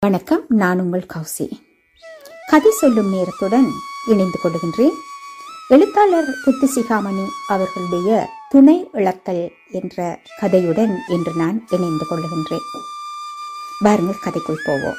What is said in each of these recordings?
வணக்கம் நான் உங்கள் கௌசி கதை சொல்லும் நேரத்துடன் இணைந்து கொள்கின்றேன் எழுத்தாளர் புத்துசிகாமணி அவர்களுடைய துணை இழத்தல் என்ற கதையுடன் இன்று நான் இணைந்து கொள்கின்றேன் வாருங்கள் கதைக்குள் போவோம்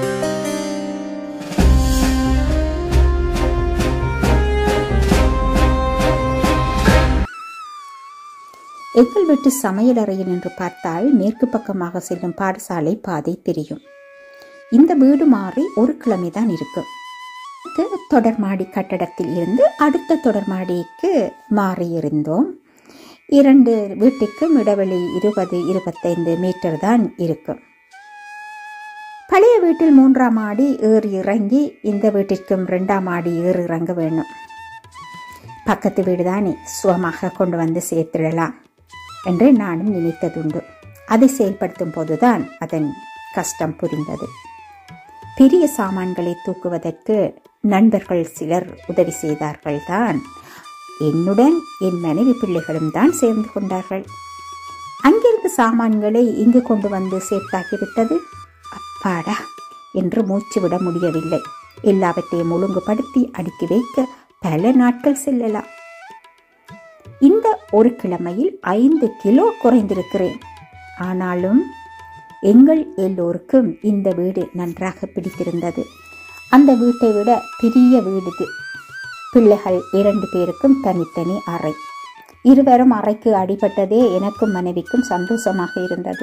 எங்கள் வீட்டு சமையலறையில் என்று பார்த்தால் மேற்கு பக்கமாக செல்லும் பாடசாலை பாதை தெரியும் இந்த வீடு மாறி ஒரு கிழமை தான் இருக்கும் அடுத்து தொடர்மாடி கட்டடத்தில் இருந்து அடுத்த தொடர்மாடிக்கு மாறி இருந்தோம் இரண்டு வீட்டுக்கும் இடைவெளி இருபது இருபத்தைந்து மீட்டர் தான் இருக்கும் பழைய வீட்டில் மூன்றாம் மாடி ஏறி இறங்கி இந்த வீட்டிற்கும் ரெண்டாம் மாடி ஏறி இறங்க வேணும் பக்கத்து வீடு தானே சுகமாக கொண்டு வந்து சேர்த்திடலாம் என்று நானும் நினைத்ததுண்டு அதை செயல்படுத்தும் போதுதான் அதன் கஷ்டம் புரிந்தது பெரிய சாமான்களை தூக்குவதற்கு நண்பர்கள் சிலர் உதவி செய்தார்கள் தான் என்னுடன் என் மனைவி பிள்ளைகளும் தான் சேர்ந்து கொண்டார்கள் அங்கிருந்து சாமான்களை இங்கு கொண்டு வந்து சேர்த்தாகிவிட்டது அப்பாடா என்று மூச்சு விட முடியவில்லை எல்லாவற்றையும் ஒழுங்குபடுத்தி அடுக்கி வைக்க பல நாட்கள் செல்லலாம் இந்த ஒரு கிழமையில் ஐந்து கிலோ குறைந்திருக்கிறேன் ஆனாலும் எங்கள் எல்லோருக்கும் இந்த வீடு நன்றாக பிடித்திருந்தது அந்த வீட்டை விட பெரிய வீடு இது பிள்ளைகள் இரண்டு பேருக்கும் தனித்தனி அறை இருவரும் அறைக்கு அடிபட்டதே எனக்கும் மனைவிக்கும் சந்தோஷமாக இருந்தது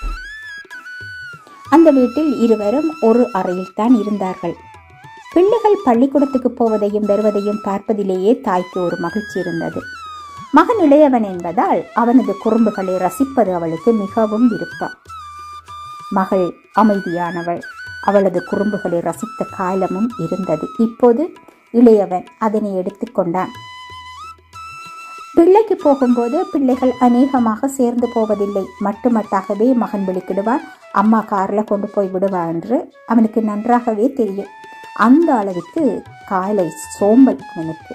அந்த வீட்டில் இருவரும் ஒரு அறையில் தான் இருந்தார்கள் பிள்ளைகள் பள்ளிக்கூடத்துக்கு போவதையும் வருவதையும் பார்ப்பதிலேயே தாய்க்கு ஒரு மகிழ்ச்சி இருந்தது மகன் இளையவன் என்பதால் அவனது குறும்புகளை ரசிப்பது அவளுக்கு மிகவும் விருப்பம் மகள் அமைதியானவள் அவளது குறும்புகளை ரசித்த காலமும் இருந்தது இப்போது இளையவன் அதனை எடுத்துக்கொண்டான் பிள்ளைக்கு போகும்போது பிள்ளைகள் அநேகமாக சேர்ந்து போவதில்லை மட்டுமட்டாகவே மகன் விழிக்கிடுவான் அம்மா காரில் கொண்டு போய் விடுவா என்று அவனுக்கு நன்றாகவே தெரியும் அந்த அளவுக்கு காலை சோம்பல் அவனுக்கு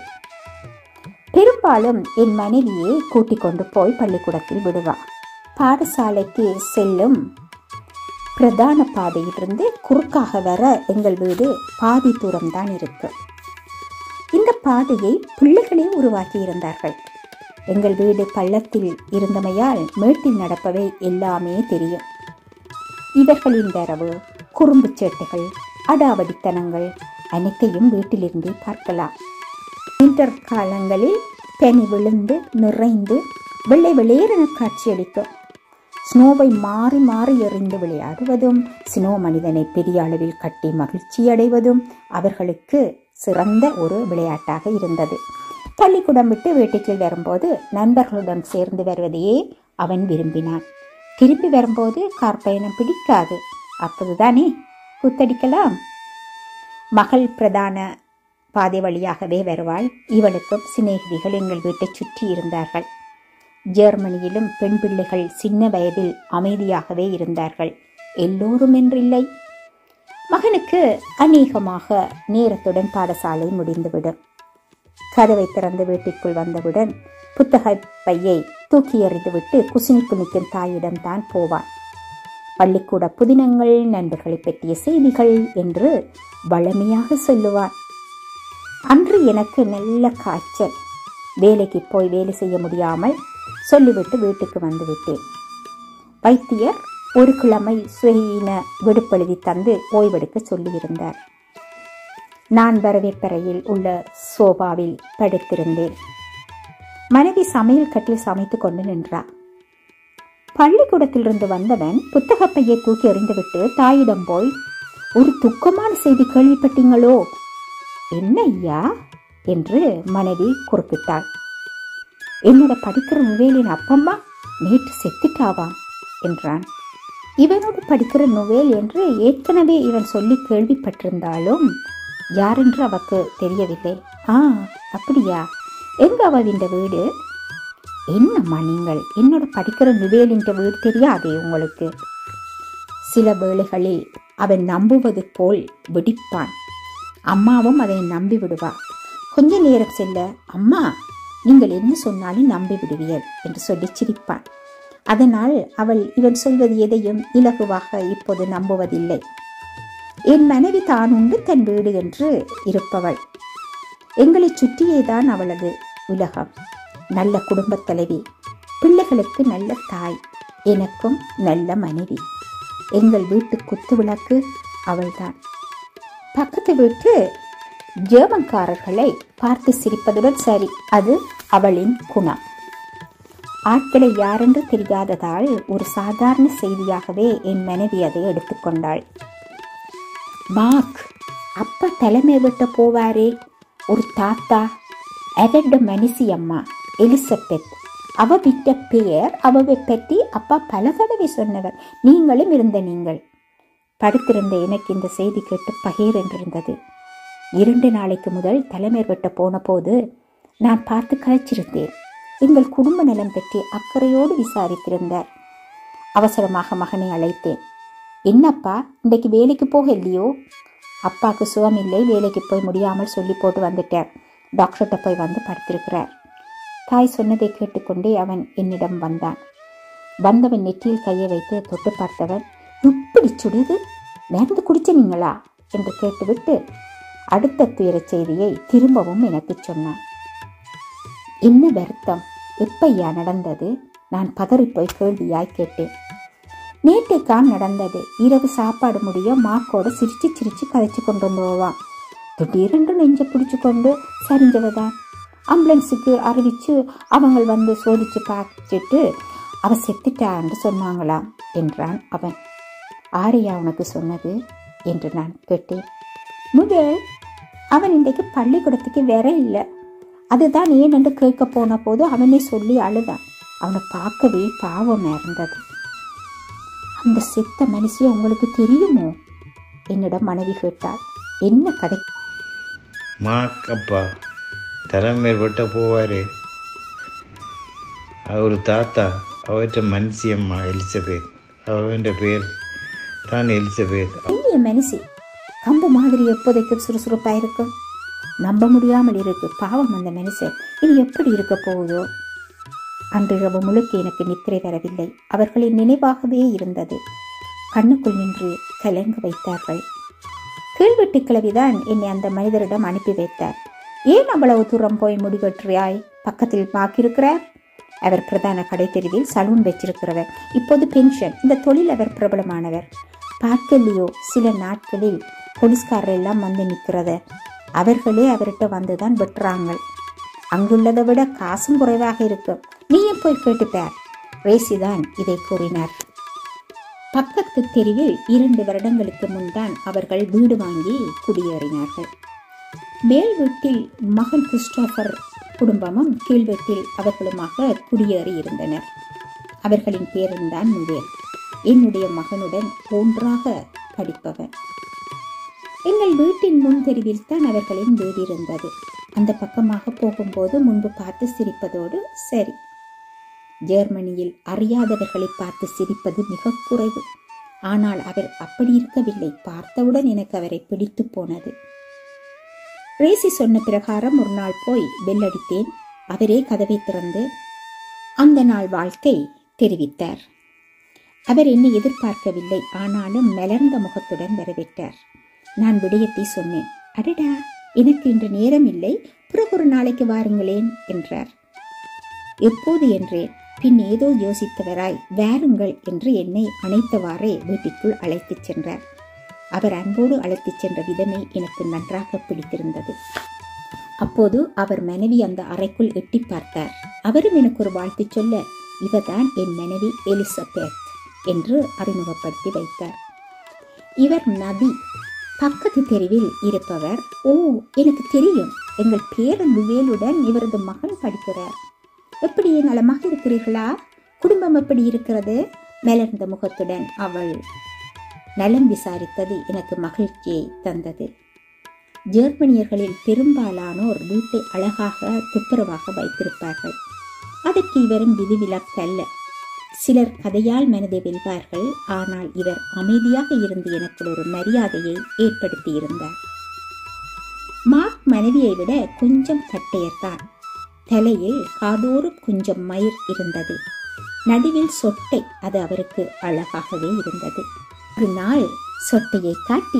பெரும்பாலும் என் மனைவியை கூட்டிக் கொண்டு போய் பள்ளிக்கூடத்தில் விடுவா பாடசாலைக்கு செல்லும் பிரதான பாதையிலிருந்து குறுக்காக வர எங்கள் வீடு பாதி தூரம் தான் இருக்கு இந்த பாதையை பிள்ளைகளே உருவாக்கி இருந்தார்கள் எங்கள் வீடு பள்ளத்தில் இருந்தமையால் மேட்டில் நடப்பவை எல்லாமே தெரியும் இவர்களின் வரவு குறும்பு சேட்டைகள் அடாவடித்தனங்கள் அனைத்தையும் வீட்டிலிருந்தே பார்க்கலாம் வின்டர் காலங்களில் பனி விழுந்து நிறைந்து வெள்ளை வெளியேறன காட்சியளிக்கும் ஸ்னோவை மாறி மாறி எறிந்து விளையாடுவதும் ஸ்னோ மனிதனை பெரிய அளவில் கட்டி மகிழ்ச்சி அடைவதும் அவர்களுக்கு சிறந்த ஒரு விளையாட்டாக இருந்தது பள்ளிக்கூடம் விட்டு வீட்டுக்கு வரும்போது நண்பர்களுடன் சேர்ந்து வருவதையே அவன் விரும்பினான் திருப்பி வரும்போது கார் பயணம் பிடிக்காது அப்போதுதானே குத்தடிக்கலாம் மகள் பிரதான பாதை வழியாகவே வருவாள் இவளுக்கும் சிநேகிதிகள் எங்கள் வீட்டை சுற்றி இருந்தார்கள் ஜெர்மனியிலும் பெண் பிள்ளைகள் சின்ன வயதில் அமைதியாகவே இருந்தார்கள் எல்லோரும் என்றில்லை மகனுக்கு அநேகமாக நேரத்துடன் பாடசாலை முடிந்துவிடும் கதவை திறந்து வீட்டிற்குள் வந்தவுடன் புத்தக பையை தூக்கி எறிந்துவிட்டு குசினிக்கு நிற்கும் தாயிடம் தான் போவான் பள்ளிக்கூட புதினங்கள் நண்பர்களை பற்றிய செய்திகள் என்று வளமையாக சொல்லுவான் அன்று எனக்கு நல்ல காய்ச்சல் வேலைக்கு போய் வேலை செய்ய முடியாமல் சொல்லிவிட்டு வீட்டுக்கு வந்து விட்டேன் வைத்தியர் ஒரு கிழமை சுயின விடுப்பெழுதி தந்து ஓய்வெடுக்க சொல்லியிருந்தார் நான் வரவேற்பறையில் உள்ள சோபாவில் படுத்திருந்தேன் மனைவி சமையல் கட்டில் சமைத்து கொண்டு நின்றார் பள்ளிக்கூடத்திலிருந்து வந்தவன் புத்தகப்பையை தூக்கி எறிந்துவிட்டு தாயிடம் போய் ஒரு துக்கமான செய்தி கேள்விப்பட்டீங்களோ என்ன ஐயா என்று மனைவி குறிப்பிட்டாள் என்னோட படிக்கிற நுவேலின் அப்பம்மா நேற்று செத்துட்டாவாம் என்றான் இவனோடு படிக்கிற நுவேல் என்று ஏற்கனவே இவன் சொல்லி கேள்விப்பட்டிருந்தாலும் யாரென்று அவக்கு தெரியவில்லை ஆ அப்படியா எங்க அவவின் வீடு என்னம்மா நீங்கள் என்னோட படிக்கிற நுவேலின்ற வீடு தெரியாதே உங்களுக்கு சில வேளைகளில் அவன் நம்புவது போல் வெடிப்பான் அம்மாவும் அதை நம்பி விடுவா கொஞ்ச நேரம் செல்ல அம்மா நீங்கள் என்ன சொன்னாலும் நம்பி விடுவீர் என்று சொல்லி சிரிப்பான் அதனால் அவள் இவன் சொல்வது எதையும் இலகுவாக இப்போது நம்புவதில்லை என் மனைவி தான் உண்டு தன் வீடு என்று இருப்பவள் எங்களை சுற்றியேதான் அவளது உலகம் நல்ல குடும்பத் தலைவி பிள்ளைகளுக்கு நல்ல தாய் எனக்கும் நல்ல மனைவி எங்கள் வீட்டு குத்து விளக்கு அவள்தான் பக்கத்து வீட்டு ஜெர்மன்காரர்களை பார்த்து சிரிப்பதுடன் சரி அது அவளின் குணம் ஆட்களை யாரென்று தெரியாததால் ஒரு சாதாரண செய்தியாகவே என் மனைவி அதை எடுத்துக்கொண்டாள் மார்க் அப்பா தலைமை விட்ட போவாரே ஒரு தாத்தா அவட மனுஷி அம்மா எலிசபெத் அவ விட்ட பெயர் அவவை பற்றி அப்பா பல தடவை சொன்னவர் நீங்களும் இருந்த நீங்கள் படுத்திருந்த எனக்கு இந்த செய்தி கேட்டு பகீர் என்றிருந்தது இரண்டு நாளைக்கு முதல் தலைமை வெட்ட போன போது நான் பார்த்து கழிச்சிருந்தேன் எங்கள் குடும்ப நலம் பற்றி அக்கறையோடு விசாரித்திருந்தார் அவசரமாக மகனை அழைத்தேன் என்னப்பா இன்றைக்கு வேலைக்கு போக இல்லையோ அப்பாவுக்கு சுகம் இல்லை வேலைக்கு போய் முடியாமல் சொல்லி போட்டு வந்துட்டார் டாக்டர்கிட்ட போய் வந்து படுத்திருக்கிறார் தாய் சொன்னதை கேட்டுக்கொண்டே அவன் என்னிடம் வந்தான் வந்தவன் நெற்றியில் கையை வைத்து தொட்டு பார்த்தவன் இப்படி சுடுது மருந்து குடிச்சனீங்களா என்று கேட்டுவிட்டு அடுத்த துயரச் செய்தியை திரும்பவும் எனக்கு சொன்னான் என்ன வருத்தம் எப்பையா நடந்தது நான் பதறிப்போய் கேள்வியாய் கேட்டேன் நேற்றைக்கான் நடந்தது இரவு சாப்பாடு முடிய மாக்கோட சிரிச்சு சிரிச்சு கதைச்சு கொண்டு வந்துவான் திடீரென்று நெஞ்ச பிடிச்சு கொண்டு சரிஞ்சவதான் ஆம்புலன்ஸுக்கு அறிவிச்சு அவங்க வந்து சோதிச்சு பார்த்துட்டு அவ செத்துட்டான்னு சொன்னாங்களாம் என்றான் அவன் ஆரையா உனக்கு சொன்னது என்று நான் கேட்டேன் முதல் அவன் இன்றைக்கு பள்ளிக்கூடத்துக்கு வேற இல்லை அதுதான் ஏன் என்று கேட்க போன போது அவனே சொல்லி அழுதான் அவனை பார்க்கவே பாவம் இருந்தது அந்த செத்த மனுஷிய உங்களுக்கு தெரியுமோ என்னிடம் மனைவி கேட்டாள் என்ன கதை மாக் அப்பா தலைமைப்பட்ட போவார் அவர் தாத்தா அவற்ற மனுஷியம்மா எலிசபெத் அவன் பேர் தான் எலிசபெத் பெரிய மனுஷி கம்பு மாதிரி எப்போதைக்கும் சுறுசுறுப்பா இருக்கும் நம்ப முடியாமல் இருக்கு பாவம் அந்த மனுஷன் இது எப்படி இருக்க போகுதோ அன்று இரவு முழுக்க எனக்கு நித்திரை வரவில்லை அவர்களின் நினைவாகவே இருந்தது கண்ணுக்குள் நின்று கலங்க வைத்தார்கள் கீழ்வெட்டு கிழவிதான் என்னை அந்த மனிதரிடம் அனுப்பி வைத்தார் ஏன் அவ்வளவு தூரம் போய் முடிவெற்றியாய் பக்கத்தில் பாக்கியிருக்கிறார் அவர் பிரதான கடை தெருவில் சலூன் வச்சிருக்கிறவர் இப்போது பென்ஷன் இந்த தொழில் அவர் பிரபலமானவர் பார்க்கலையோ சில நாட்களில் போலீஸ்காரர் எல்லாம் வந்து நிற்கிறத அவர்களே அவர்கிட்ட வந்துதான் வெட்டுறாங்க அங்குள்ளதை விட காசும் குறைவாக இருக்கும் நீயும் போய் கேட்டுப்பார் ரேசிதான் இதை கூறினார் பக்கத்து தெருவில் இரண்டு வருடங்களுக்கு முன்தான் அவர்கள் வீடு வாங்கி குடியேறினார்கள் மேல் வீட்டில் மகன் கிறிஸ்டோபர் குடும்பமும் கீழ் வீட்டில் அவர்களுமாக குடியேறி இருந்தனர் அவர்களின் பேருந்தான் நுவேல் என்னுடைய மகனுடன் ஒன்றாக படிப்பவன் எங்கள் வீட்டின் முன் தெருவில் தான் அவர்களின் வீடு இருந்தது அந்த பக்கமாக போகும்போது முன்பு பார்த்து சிரிப்பதோடு சரி ஜெர்மனியில் அறியாதவர்களை பார்த்து சிரிப்பது மிக குறைவு ஆனால் அவர் அப்படி இருக்கவில்லை பார்த்தவுடன் எனக்கு அவரை பிடித்து போனது ரேசி சொன்ன பிரகாரம் ஒரு நாள் போய் பெல் அடித்தேன் அவரே கதவை திறந்து அந்த நாள் வாழ்க்கை தெரிவித்தார் அவர் என்னை எதிர்பார்க்கவில்லை ஆனாலும் மலர்ந்த முகத்துடன் வரவேற்றார் நான் விடயத்தை சொன்னேன் அடடா எனக்கு இன்று நேரம் இல்லை பிறகு ஒரு நாளைக்கு வாருங்களேன் என்றார் எப்போது என்றேன் பின் ஏதோ யோசித்தவராய் வாருங்கள் என்று என்னை அணைத்தவாறே வீட்டிற்குள் அழைத்துச் சென்றார் அவர் அன்போடு அழைத்துச் சென்ற விதமே எனக்கு நன்றாக பிடித்திருந்தது அப்போது அவர் மனைவி அந்த அறைக்குள் எட்டி பார்த்தார் அவரும் எனக்கு ஒரு வாழ்த்து சொல்ல இவர்தான் என் மனைவி எலிசபெத் என்று அறிமுகப்படுத்தி வைத்தார் இவர் நதி பக்கத்து தெருவில் இருப்பவர் ஓ எனக்கு தெரியும் எங்கள் பேரன் வேலுடன் இவரது மகன் படிக்கிறார் எப்படி நலமாக இருக்கிறீர்களா குடும்பம் எப்படி இருக்கிறது மலர்ந்த முகத்துடன் அவள் நலம் விசாரித்தது எனக்கு மகிழ்ச்சியை தந்தது ஜெர்மனியர்களில் பெரும்பாலானோர் வீட்டை அழகாக துப்புரவாக வைத்திருப்பார்கள் அதற்கு இவரும் விதிவிலக்கல்ல சிலர் கதையால் மனதை வெல்வார்கள் ஆனால் இவர் அமைதியாக இருந்து எனக்கு ஒரு மரியாதையை ஏற்படுத்தியிருந்தார் மார்க் மனைவியை விட கொஞ்சம் கட்டையர்தான் தலையில் காதோறும் கொஞ்சம் மயிர் இருந்தது நடுவில் சொட்டை அது அவருக்கு அழகாகவே இருந்தது ஒரு நாள் சொட்டையை காட்டி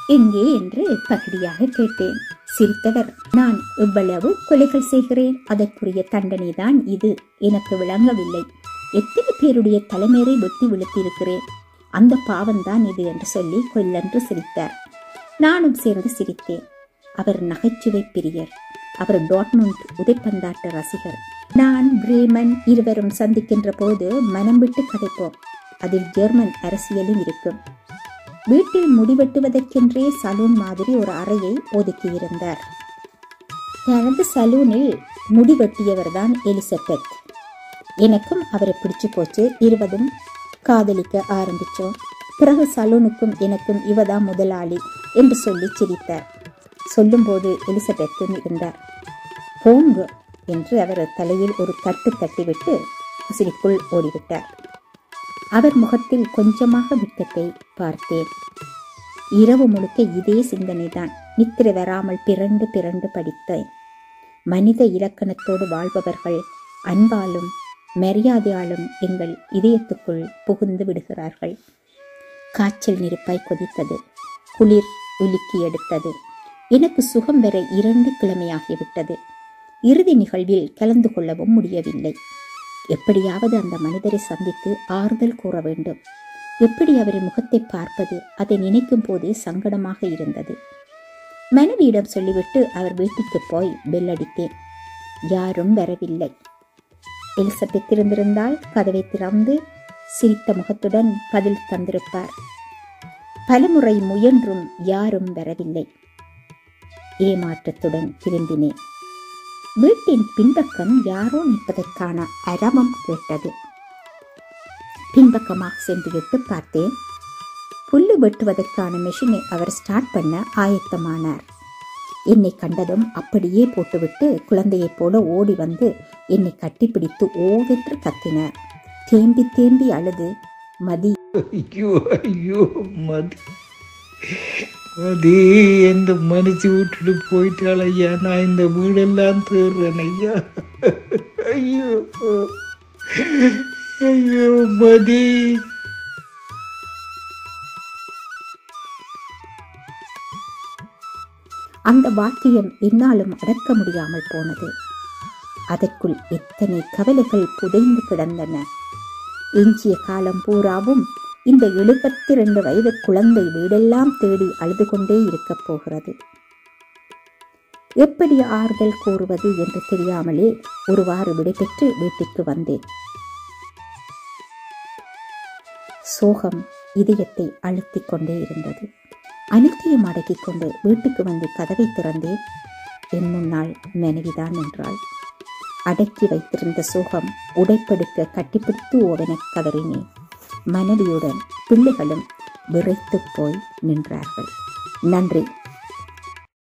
எங்கே என்று பகுதியாக கேட்டேன் சிரித்தவர் நான் இவ்வளவு கொலைகள் செய்கிறேன் அதற்குரிய தண்டனைதான் இது எனக்கு விளங்கவில்லை எத்தனை பேருடைய தலைமையை வெட்டி விழுத்திருக்கிறேன் அந்த பாவம்தான் இது என்று சொல்லி கொல்லென்று சிரித்தார் நானும் சேர்ந்து சிரித்தேன் அவர் நகைச்சுவை பிரியர் அவர் டாட்முண்ட் உதைப்பந்தாட்ட ரசிகர் நான் பிரேமன் இருவரும் சந்திக்கின்ற போது மனம் விட்டு கதைப்போம் அதில் ஜெர்மன் அரசியலும் இருக்கும் வீட்டில் முடிவெட்டுவதற்கென்றே சலூன் மாதிரி ஒரு அறையை ஒதுக்கியிருந்தார் தனது சலூனில் முடிவெட்டியவர் தான் எலிசபெத் எனக்கும் அவரை பிடிச்சு போச்சு இருவதும் காதலிக்க ஆரம்பிச்சோம் பிறகு சலூனுக்கும் எனக்கும் இவதான் முதலாளி என்று சொல்லி சிரித்தார் சொல்லும்போது எலிசபெத்தும் இருந்தார் போங்க என்று அவர் தலையில் ஒரு தட்டு தட்டிவிட்டு உசிரிக்குள் ஓடிவிட்டார் அவர் முகத்தில் கொஞ்சமாக விட்டத்தை பார்த்தேன் இரவு முழுக்க இதே சிந்தனைதான் நித்திரை வராமல் பிறண்டு பிறண்டு படித்தேன் மனித இலக்கணத்தோடு வாழ்பவர்கள் அன்பாலும் மரியாதையாலும் எங்கள் இதயத்துக்குள் புகுந்து விடுகிறார்கள் காய்ச்சல் நெருப்பாய் கொதித்தது குளிர் உலுக்கி எடுத்தது எனக்கு சுகம் வர இரண்டு கிழமையாகிவிட்டது இறுதி நிகழ்வில் கலந்து கொள்ளவும் முடியவில்லை எப்படியாவது அந்த மனிதரை சந்தித்து ஆறுதல் கூற வேண்டும் எப்படி அவரின் முகத்தை பார்ப்பது அதை நினைக்கும் போதே சங்கடமாக இருந்தது மனைவியிடம் சொல்லிவிட்டு அவர் வீட்டுக்கு போய் பெல் அடித்தேன் யாரும் வரவில்லை எலிசபெத் இருந்திருந்தால் கதவை திறந்து சிரித்த முகத்துடன் பதில் தந்திருப்பார் பலமுறை முயன்றும் யாரும் வரவில்லை ஏமாற்றத்துடன் திரும்பினேன் வீட்டின் பின்பக்கம் யாரோ நிற்பதற்கான அரவம் கேட்டது பின்பக்கமாக சென்றுவிட்டு பார்த்தேன் புல்லு வெட்டுவதற்கான மெஷினை அவர் ஸ்டார்ட் பண்ண ஆயத்தமானார் என்னை கண்டதும் அப்படியே போட்டுவிட்டு குழந்தையைப் போல ஓடி வந்து என்னை கட்டிப்பிடித்து ஓவென்று கத்தினார் தேம்பி தேம்பி அழுது மதி ஐயோ ஐயோ மதி மதி எந்த மனுச்சு விட்டுட்டு போயிட்டாள் ஐயா நான் இந்த வீடெல்லாம் தேடுறேன் ஐயா ஐயோ ஐயோ மதி அந்த வாக்கியம் என்னாலும் அடக்க முடியாமல் போனது அதற்குள் எத்தனை கவலைகள் புதைந்து கிடந்தன எஞ்சிய காலம் பூராவும் இந்த எழுபத்தி ரெண்டு வயது குழந்தை வீடெல்லாம் தேடி அழுது கொண்டே இருக்கப் போகிறது எப்படி ஆறுதல் கூறுவது என்று தெரியாமலே ஒருவாறு விடைபெற்று வீட்டுக்கு வந்தேன் சோகம் இதயத்தை அழுத்திக் கொண்டே இருந்தது அனைத்தையும் அடக்கிக் கொண்டு வீட்டுக்கு வந்து கதவை திறந்தேன் என் முன்னால் மனைவிதான் என்றாள் அடக்கி வைத்திருந்த சோகம் உடைப்படுக்க கட்டிப்பிடித்து ஓவென கதறினேன் மனைவியுடன் பிள்ளைகளும் விரைத்துப் போய் நின்றார்கள் நன்றி